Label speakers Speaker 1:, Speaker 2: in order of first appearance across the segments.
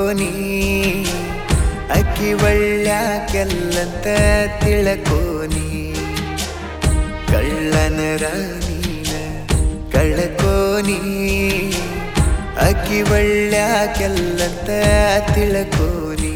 Speaker 1: ನೀ ಅಕ್ಕಿ ಒಳ್ಳ್ಯಾಕೆಲ್ಲಂತ ತಿಳಕೋ ನೀ ಕಳ್ಳನ ರಾಣೀನ ಕಳಕೋ ನೀ ಅಕ್ಕಿ ಒಳ್ಳ್ಯಾಕೆಲ್ಲಂತ ತಿಳಕೋ ನೀ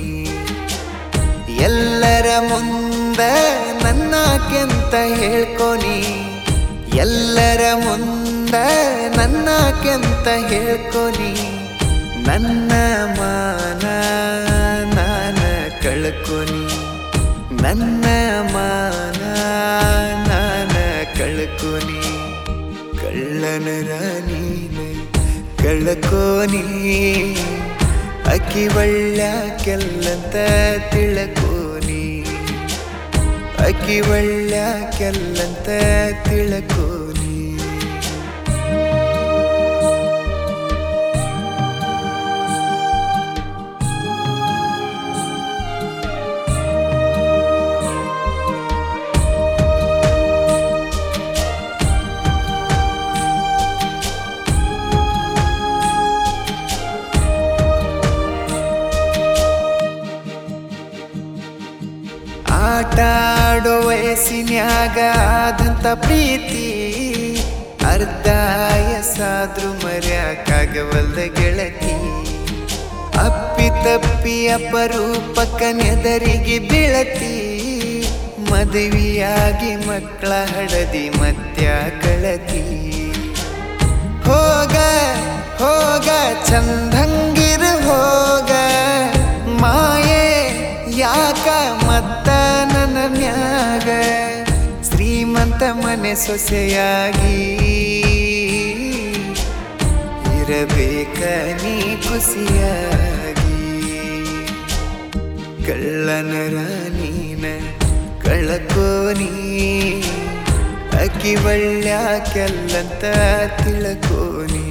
Speaker 1: ಎಲ್ಲರ ಮುಂದ ನನ್ನಾಕೆಂತ ಹೇಳ್ಕೊನಿ ಎಲ್ಲರ ಮುಂದ ನನ್ನಾಕೆಂತ ಹೇಳ್ಕೊನಿ ನನ್ನ ಮಾನ ನಾನ ಕಳ್ಕೊನಿ ನನ್ನ ಮಾನ ನಾನ ಕಳ್ಕೊನಿ ಕಳ್ಳನ ರಾಣೀನ ಕಳ್ಕೋನಿ ಅಕ್ಕಿ ಒಳ್ಳ್ಯಾಕೆಲ್ಲಂತ ತಿಳಕೋನಿ ಅಕ್ಕಿ ಒಳ್ಳ್ಯಾಕೆಲ್ಲಂತ ತಿಳಕೋನಿ ಆಟ ಆಡೋ ವಯಸ್ಸಿನ್ಯಾಗ ಆದಂತ ಪ್ರೀತಿ ಅರ್ಧ ವಯಸ್ಸಾದ್ರೂ ಮರ್ಯಾಕಾಗವಲ್ದ ಗೆಳತಿ ಅಪ್ಪಿ ತಪ್ಪಿ ಅಪರೂಪಕ್ಕ ನೆದರಿಗೆ ಬೀಳತಿ ಮದುವೆಯಾಗಿ ಮಕ್ಕಳ ಹಡದಿ ಮತ್ಯ ಕಳತಿ ಹೋಗ ಹೋಗ ಚಂದಂಗಿರ ಹೋಗ ಮಾಯೆ ಯಾಕ ಮತ್ತ ನನ್ನ ಮ್ಯಾಗ ಶ್ರೀಮಂತ ಮನೆ ಸೊಸೆಯಾಗಿ ಇರಬೇಕ ನೀ ಖುಷಿಯಾಗಿ ಕಳ್ಳನ ರಾಣೀನ ಕಳಕೋನಿ ಅಕ್ಕಿ ಒಳ್ಳ್ಯಾಕೆಲ್ಲಂತ ತಿಳ್ಕೋನಿ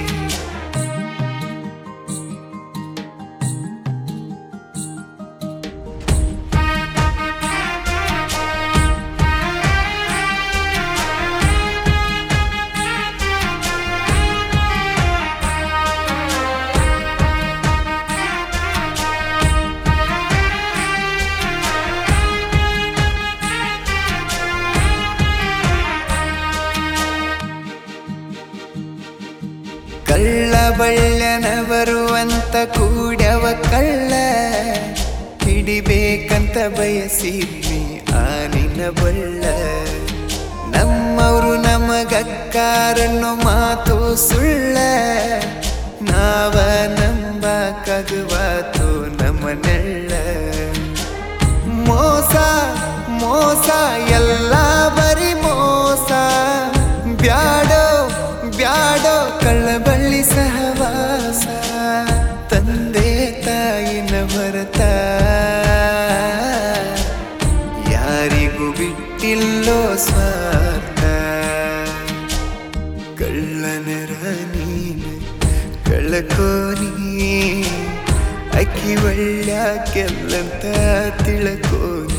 Speaker 1: ಕಳ್ಳ ಬಳ್ಳನ ಬರುವಂತ ಕೂಡವ ಕಳ್ಳ ಹಿಡಿಬೇಕಂತ ಬಯಸಿದ್ನಿ ಆನಿನ ಬಳ್ಳ ನಮ್ಮವರು ನಮಗಕ್ಕಾರನ್ನು ಮಾತು ಸುಳ್ಳ ನಾವ ನಂಬಕಾಗುವಾತು ನಮ್ಮ ನೆಳ್ಳ ಮೋಸ ಮೋಸ ಎಲ್ಲ ಬರಿ ಮೋಸ ಬ್ಯಾಡೋ ಬ್ಯಾಡೋ ಕಳ್ಳಬಳ್ಳಿ ಸಹವಾಸ ತಂದೆ ತಾಯಿನ ಹೊರತ ಯಾರಿಗೂ ಬಿಟ್ಟಿಲ್ಲೋ ಸ್ವಾರ್ಥ ಕಳ್ಳನ ರಾಣೀನ ಕಳ್ಕೋನಿ ಅಕ್ಕಿ ಒಳ್ಳ್ಯಾಕೆಲ್ಲಂತ ತಿಳ್ಕೋನಿ